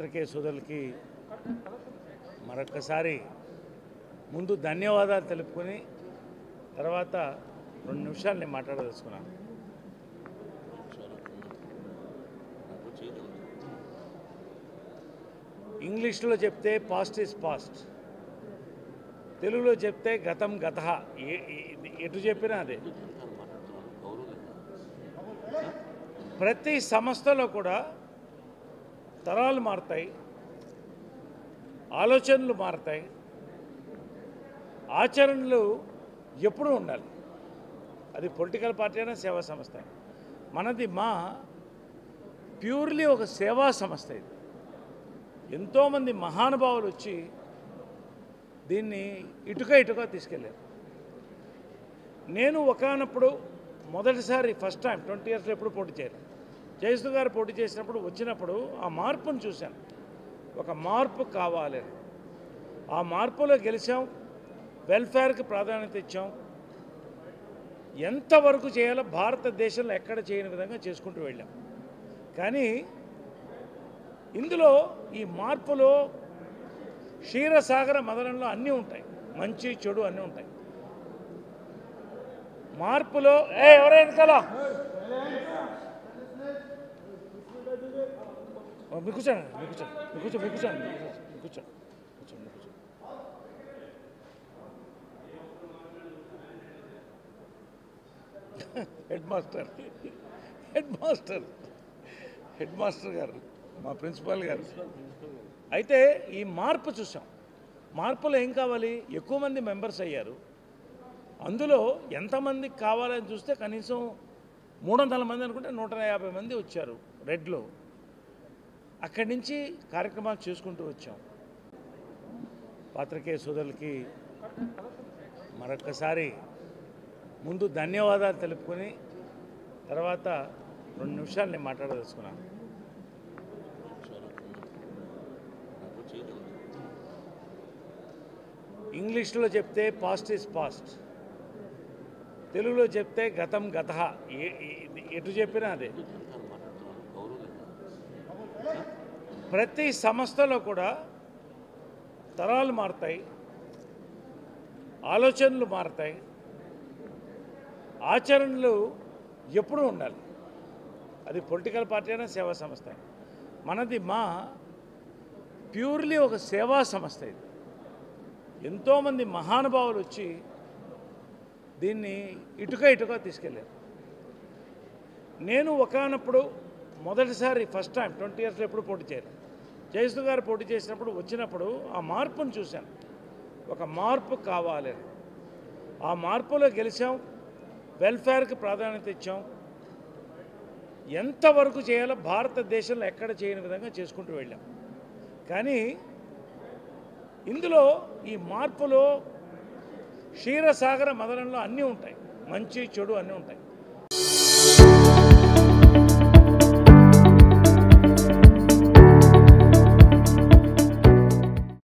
పాత్రికేయ సోదరులకి మరొకసారి ముందు ధన్యవాదాలు తెలుపుకొని తర్వాత రెండు నిమిషాలు నేను మాట్లాడదలుచుకున్నాను ఇంగ్లీష్లో చెప్తే పాస్ట్ ఈజ్ పాస్ట్ తెలుగులో చెప్తే గతం గత ఎటు చెప్పినా అదే ప్రతి సంస్థలో కూడా తరాలు మారుతాయి ఆలోచనలు మారుతాయి ఆచరణలు ఎప్పుడూ ఉండాలి అది పొలిటికల్ పార్టీ అయినా సేవా సంస్థ అయినా. మనది మా ప్యూర్లీ ఒక సేవా సంస్థ ఇది ఎంతోమంది మహానుభావులు వచ్చి దీన్ని ఇటుక ఇటుక తీసుకెళ్ళారు నేను ఒకనప్పుడు మొదటిసారి ఫస్ట్ టైం ట్వంటీ ఇయర్స్లో ఎప్పుడు పోటీ చేయలేదు జయసు గారు పోటీ చేసినప్పుడు వచ్చినప్పుడు ఆ మార్పును చూశాను ఒక మార్పు కావాలి అని. ఆ మార్పులో గెలిచాం వెల్ఫేర్కి ప్రాధాన్యత ఇచ్చాం ఎంతవరకు చేయాలో భారతదేశంలో ఎక్కడ చేయని విధంగా చేసుకుంటూ వెళ్ళాం కానీ ఇందులో ఈ మార్పులో క్షీరసాగర మదనంలో అన్నీ ఉంటాయి మంచి చెడు అన్నీ ఉంటాయి మార్పులో ఏ ఎవరైనా కదా మీకు కూర్చోండి మీకు కూర్చోండి మీకు కూర్చో మీకు కూర్చోండి మీకు కూర్చోండి కూర్చోండి మీకు కూర్చోండి headmaster headmaster headmaster గారు మా ప్రిన్సిపాల్ గారు అయితే ఈ మార్పు చూసాం మార్పులో ఏం కావాలి ఎక్కువ మంది మెంబర్స్ అయ్యారు అందులో ఎంతమంది కావాలని చూస్తే కనీసం మూడు వందల మంది అనుకుంటే నూట యాభై మంది వచ్చారు రెడ్లో అక్కడి నుంచి కార్యక్రమాలు చేసుకుంటూ వచ్చాం పాత్రికేయ సోదరులకి మరొకసారి ముందు ధన్యవాదాలు తెలుపుకొని తర్వాత రెండు నిమిషాలు నేను మాట్లాడదలుచుకున్నాను ఇంగ్లీష్లో చెప్తే పాస్ట్ ఈజ్ పాస్ట్ తెలుగులో చెప్తే గతం గత ఎటు చెప్పినా అదే ప్రతి సంస్థలో కూడా తరాలు మారుతాయి ఆలోచనలు మారుతాయి ఆచరణలు ఎప్పుడూ ఉండాలి అది పొలిటికల్ పార్టీ అయినా సేవా సంస్థ అయినా. మనది మా ప్యూర్లీ ఒక సేవా సంస్థ ఇది ఎంతోమంది మహానుభావులు వచ్చి దీన్ని ఇటుక ఇటుక తీసుకెళ్ళారు నేను ఒకనప్పుడు మొదటిసారి ఫస్ట్ టైం ట్వంటీ ఇయర్స్లో ఎప్పుడు పోటీ చేయలేదు జయసు గారు పోటీ చేసినప్పుడు వచ్చినప్పుడు ఆ మార్పును చూశాను ఒక మార్పు కావాలి అని. ఆ మార్పులో గెలిచాం వెల్ఫేర్కి ప్రాధాన్యత ఇచ్చాం ఎంతవరకు చేయాలో భారతదేశంలో ఎక్కడ చేయని విధంగా చేసుకుంటూ వెళ్ళాం కానీ ఇందులో ఈ మార్పులో క్షీరసాగర మదనంలో అన్నీ ఉంటాయి మంచి చెడు అన్నీ ఉంటాయి